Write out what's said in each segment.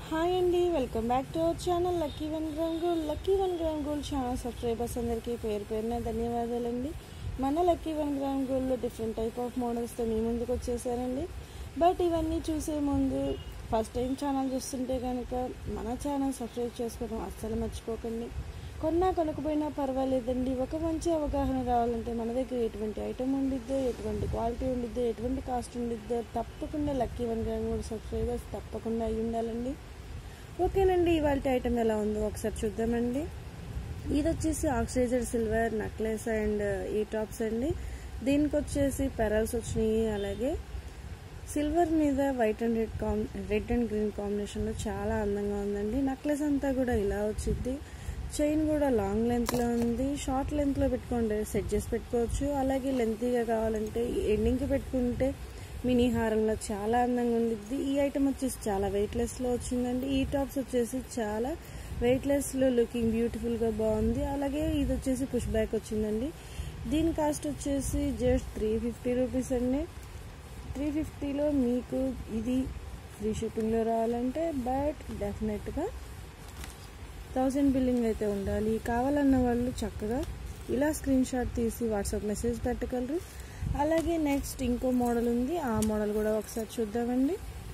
hi అండి welcome back to our channel lucky one gram gold lucky one gram gold channel subscribers అందరికీ పేరు పేరున ధన్యవాదాలండి మన లక్కీ వన్ గ్రామ్ గోల్డ్లో డిఫరెంట్ టైప్ ఆఫ్ మోడల్స్తో మీ ముందుకు వచ్చేసారండి బట్ ఇవన్నీ చూసే ముందు ఫస్ట్ టైం ఛానల్ చూస్తుంటే కనుక మన ఛానల్ సబ్స్క్రైబ్ చేసుకోవడం అస్సలు మర్చిపోకండి కొన్నా కొనకపోయినా పర్వాలేదండి ఒక మంచి అవగాహన రావాలంటే మన దగ్గర ఎటువంటి ఐటమ్ ఉండిద్దో ఎటువంటి క్వాలిటీ ఉండిద్దో ఎటువంటి కాస్ట్ ఉండిద్దో తప్పకుండా lucky one gram gold subscribers తప్పకుండా అయి ఉండాలండి ఓకేనండి ఇవాళ ఐటమ్ ఎలా ఉందో ఒకసారి చూద్దామండి ఇది వచ్చేసి ఆక్సిడైజర్ సిల్వర్ నెక్లెస్ అండ్ ఈ టాప్స్ అండి దీనికి వచ్చేసి పెరల్స్ వచ్చినాయి అలాగే సిల్వర్ మీద white and red combi red and green కాంబినేషన్లో చాలా అందంగా ఉందండి నెక్లెస్ అంతా కూడా ఇలా వచ్చింది చైన్ కూడా లాంగ్ లెంత్లో ఉంది షార్ట్ లెంత్లో పెట్టుకోండి సెట్ చేసి పెట్టుకోవచ్చు అలాగే లెంతీగా కావాలంటే ఎండింగ్కి పెట్టుకుంటే మినీ హారంలో చాలా అందంగా ఉండిద్ది ఈ ఐటమ్ వచ్చేసి చాలా వెయిట్లెస్లో వచ్చిందండి ఈ టాప్స్ వచ్చేసి చాలా వెయిట్లెస్లో లుకింగ్ బ్యూటిఫుల్గా బాగుంది అలాగే ఇది వచ్చేసి పుష్ బ్యాక్ వచ్చిందండి దీని కాస్ట్ వచ్చేసి జస్ట్ త్రీ ఫిఫ్టీ రూపీస్ అండి త్రీ ఫిఫ్టీలో మీకు ఇది ఫ్రీ షిప్పింగ్లో రావాలంటే బట్ డెఫినెట్గా థౌజండ్ బిల్లింగ్ అయితే ఉండాలి కావాలన్న వాళ్ళు చక్కగా ఇలా స్క్రీన్ షాట్ తీసి వాట్సాప్ మెసేజ్ పెట్టగలరు అలాగే నెక్స్ట్ ఇంకో మోడల్ ఉంది ఆ మోడల్ కూడా ఒకసారి చూద్దామండి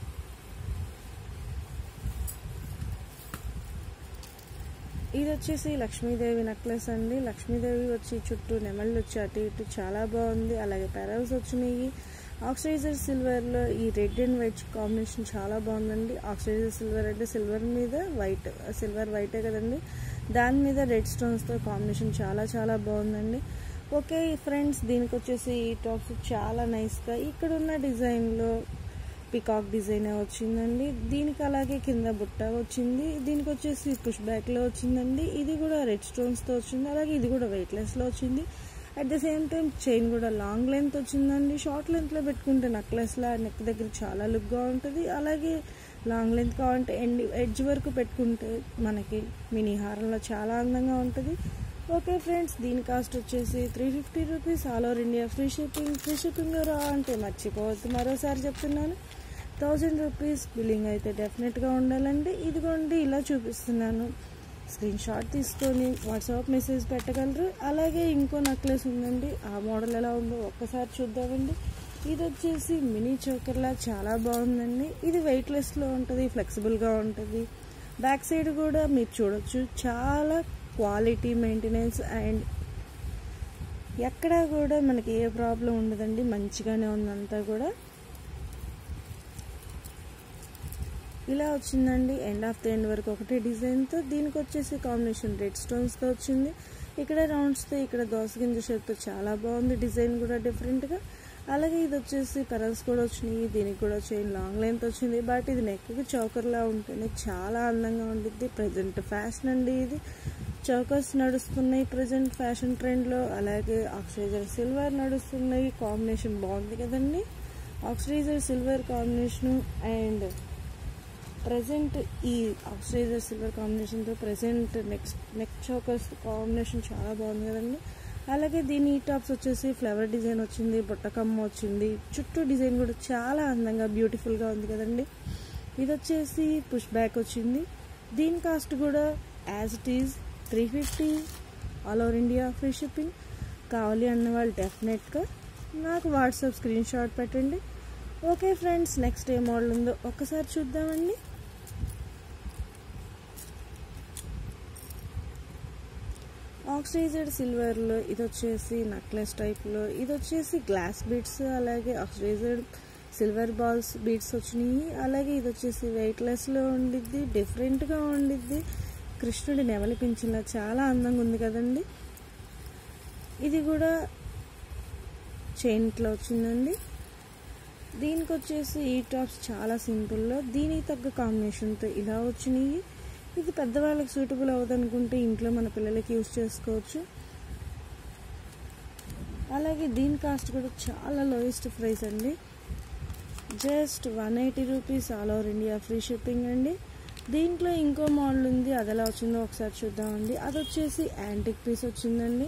ఇది వచ్చేసి లక్ష్మీదేవి నెక్లెస్ అండి లక్ష్మీదేవి వచ్చి చుట్టూ నెమళ్ళు వచ్చి అటు ఇటు చాలా బాగుంది అలాగే పెరల్స్ వచ్చినాయి ఆక్సిడైజర్ సిల్వర్లో ఈ రెడ్ అండ్ వైట్ కాంబినేషన్ చాలా బాగుందండి ఆక్సిడైజర్ సిల్వర్ అంటే సిల్వర్ మీద వైట్ సిల్వర్ వైటే కదండి దాని మీద రెడ్ స్టోన్స్తో కాంబినేషన్ చాలా చాలా బాగుందండి ఓకే ఫ్రెండ్స్ దీనికి వచ్చేసి ఈ టాప్స్ చాలా నైస్గా ఇక్కడ ఉన్న డిజైన్లో పికాక్ డిజైన్ వచ్చిందండి దీనికి అలాగే కింద బుట్ట వచ్చింది దీనికి వచ్చేసి పుష్ బ్యాక్లో వచ్చిందండి ఇది కూడా రెడ్ స్టోన్స్తో వచ్చింది అలాగే ఇది కూడా వెయిట్లెస్లో వచ్చింది at the same time chain కూడా లాంగ్ లెంత్ వచ్చిందండి షార్ట్ లెంత్లో పెట్టుకుంటే నెక్లెస్లా నెక్ దగ్గర చాలా లుక్గా ఉంటుంది అలాగే లాంగ్ లెంత్ కావాలంటే ఎండ్ ఎడ్జ్ వరకు పెట్టుకుంటే మనకి మినీ హారంలో చాలా అందంగా ఉంటుంది ఓకే ఫ్రెండ్స్ దీని కాస్ట్ వచ్చేసి three fifty rupees all over India free shipping free షిప్పింగ్లో రా అంటే మర్చిపోవద్దు మరోసారి చెప్తున్నాను థౌజండ్ రూపీస్ బిల్లింగ్ అయితే డెఫినెట్గా ఉండాలండి ఇదిగోండి ఇలా చూపిస్తున్నాను స్క్రీన్ షాట్ తీసుకొని వాట్సాప్ మెసేజ్ పెట్టగలరు అలాగే ఇంకో నెక్లెస్ ఉందండి ఆ మోడల్ ఎలా ఉందో ఒక్కసారి చూద్దామండి ఇది వచ్చేసి మినీ చోకర్లా చాలా బాగుందండి ఇది వెయిట్లెస్లో ఉంటుంది ఫ్లెక్సిబుల్గా ఉంటుంది బ్యాక్ సైడ్ కూడా మీరు చూడొచ్చు చాలా క్వాలిటీ మెయింటెనెన్స్ అండ్ ఎక్కడా కూడా మనకి ఏ ప్రాబ్లం ఉండదండి మంచిగానే ఉందంతా కూడా ఇలా వచ్చిందండి ఎండ్ ఆఫ్ ద ఎండ్ వరకు ఒకటే డిజైన్తో దీనికి వచ్చేసి కాంబినేషన్ రెడ్ స్టోన్స్తో వచ్చింది ఇక్కడ రౌండ్స్తో ఇక్కడ దోసగింజ షేప్తో చాలా బాగుంది డిజైన్ కూడా డిఫరెంట్గా అలాగే ఇది వచ్చేసి పెరల్స్ కూడా వచ్చినాయి దీనికి కూడా చైన్ లాంగ్ లెంత్ వచ్చింది బట్ ఇది నెక్కి చౌకర్లా ఉంటేనే చాలా అందంగా ఉండిద్ది ప్రజెంట్ ఫ్యాషన్ అండి ఇది చౌకర్స్ నడుస్తున్నాయి ప్రజెంట్ ఫ్యాషన్ ట్రెండ్లో అలాగే ఆక్సిడైజర్ సిల్వర్ నడుస్తున్నాయి కాంబినేషన్ బాగుంది కదండి oxidiser silver combination and present ఈ ఆక్సిడైజర్ సిల్వర్ కాంబినేషన్తో present next neck chokers combination చాలా బాగుంది కదండి అలాగే దీని ఈ టాప్స్ వచ్చేసి ఫ్లవర్ డిజైన్ వచ్చింది బుట్టకమ్మ వచ్చింది చుట్టూ డిజైన్ కూడా చాలా అందంగా బ్యూటిఫుల్గా ఉంది కదండి ఇది వచ్చేసి పుష్ బ్యాక్ వచ్చింది దీని కాస్ట్ కూడా as it is three fifty all over India free shipping కావాలి అన్న వాళ్ళు డెఫినెట్గా నాకు వాట్సాప్ స్క్రీన్ షాట్ పెట్టండి ఓకే ఫ్రెండ్స్ నెక్స్ట్ ఏ మోడల్ ఉందో ఒక్కసారి చూద్దామండి ఆక్సిడైజర్ సిల్వర్లో ఇది వచ్చేసి నెక్లెస్ టైప్లో ఇది వచ్చేసి గ్లాస్ బీడ్స్ అలాగే ఆక్సిడైజర్ సిల్వర్ బాల్స్ బీడ్స్ వచ్చినాయి అలాగే ఇది వచ్చేసి వెయిట్లెస్లో ఉండిద్ది డిఫరెంట్గా ఉండిద్ది కృష్ణుడి నెమలిపించిన చాలా అందంగా ఉంది కదండి ఇది కూడా చైన్ట్లో వచ్చిందండి దీనికి వచ్చేసి ఈ టాప్స్ చాలా సింపుల్లో దీనికి తగ్గ కాంబినేషన్తో ఇలా వచ్చినాయి ఇది పెద్దవాళ్ళకి సూటబుల్ అవ్వదనుకుంటే ఇంట్లో మన పిల్లలకి యూజ్ చేసుకోవచ్చు అలాగే దీని కాస్ట్ కూడా చాలా లోయెస్ట్ ప్రైస్ అండి just one eighty rupees all over India free shipping అండి దీంట్లో ఇంకో మోడల్ ఉంది అది ఎలా వచ్చిందో ఒకసారి చూద్దామండి అది వచ్చేసి యాంటిక్ పీస్ వచ్చిందండి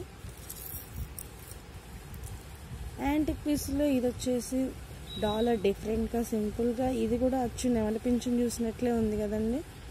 యాంటిక్ పీస్లో ఇది వచ్చేసి డాలర్ డిఫరెంట్గా సింపుల్గా ఇది కూడా అచ్చు నెమలి పింఛన్ చూసినట్లే ఉంది కదండి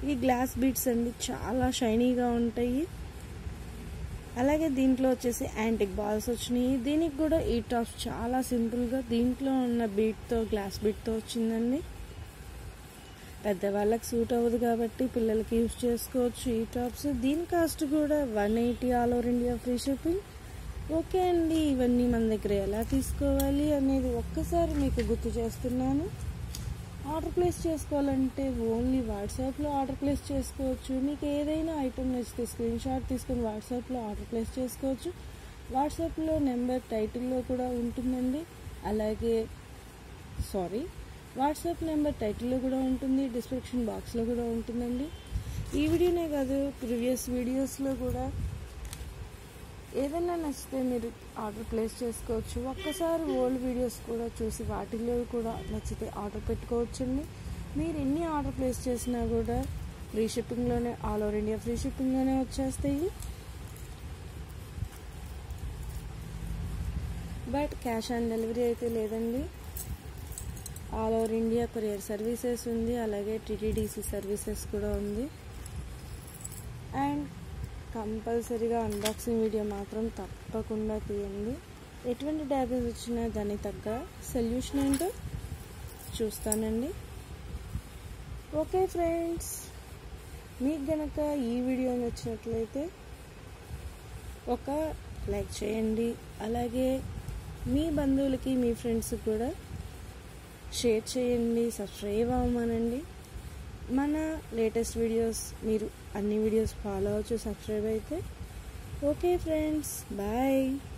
ఈ గ్లాస్ బీట్స్ అండి చాలా షైనీగా ఉంటాయి అలాగే దీంట్లో వచ్చేసి యాంటిక్ బాల్స్ వచ్చినాయి దీనికి కూడా ఈ టాప్స్ చాలా సింపుల్గా దీంట్లో ఉన్న బీట్తో గ్లాస్ బీట్తో వచ్చిందండి పెద్దవాళ్ళకి సూట్ అవ్వదు కాబట్టి పిల్లలకి యూజ్ చేసుకోవచ్చు ఈ టాప్స్ దీని కాస్ట్ కూడా one eighty all over India free shipping okay అండి ఇవన్నీ మన దగ్గర ఎలా తీసుకోవాలి అనేది ఒక్కసారి మీకు గుర్తు చేస్తున్నాను ఆర్డర్ ప్లేస్ చేసుకోవాలంటే ఓన్లీ వాట్సాప్లో ఆర్డర్ ప్లేస్ చేసుకోవచ్చు మీకు ఏదైనా ఐటమ్ నచ్చితే స్క్రీన్ షాట్ తీసుకొని వాట్సాప్లో ఆర్డర్ ప్లేస్ చేసుకోవచ్చు వాట్సాప్లో నెంబర్ టైటిల్లో కూడా ఉంటుందండి అలాగే సారీ వాట్సాప్ నెంబర్ టైటిల్లో కూడా ఉంటుంది డిస్క్రిప్షన్ బాక్స్లో కూడా ఉంటుందండి ఈ వీడియోనే కాదు ప్రీవియస్ వీడియోస్లో కూడా ఏదైనా నచ్చితే మీరు ఆర్డర్ ప్లేస్ చేసుకోవచ్చు ఒక్కసారి ఓల్డ్ వీడియోస్ కూడా చూసి వాటిల్లో కూడా నచ్చితే ఆర్డర్ పెట్టుకోవచ్చండి మీరు ఎన్ని ఆర్డర్ ప్లేస్ చేసినా కూడా ఫ్రీ షిప్పింగ్లోనే ఆల్ ఓవర్ ఇండియా ఫ్రీ షిప్పింగ్లోనే వచ్చేస్తాయి బట్ క్యాష్ ఆన్ డెలివరీ అయితే లేదండి all over India courier services ఉంది అలాగే టీటీడీసీ సర్వీసెస్ కూడా ఉంది అండ్ కంపల్సరీగా అన్బాక్సింగ్ వీడియో మాత్రం తప్పకుండా తీయండి ఎటువంటి డ్యామేజ్ వచ్చినా దానికి తగ్గ సొల్యూషన్ ఏంటో చూస్తానండి ఓకే ఫ్రెండ్స్ మీకు గనక ఈ వీడియో నచ్చినట్లయితే ఒక లైక్ చేయండి అలాగే మీ బంధువులకి మీ ఫ్రెండ్స్ కూడా షేర్ చేయండి సబ్స్క్రైబ్ అవ్వమనండి మన లేటెస్ట్ వీడియోస్ మీరు అన్ని వీడియోస్ ఫాలో అవచ్చు సబ్స్క్రైబ్ అయితే ఓకే ఫ్రెండ్స్ బాయ్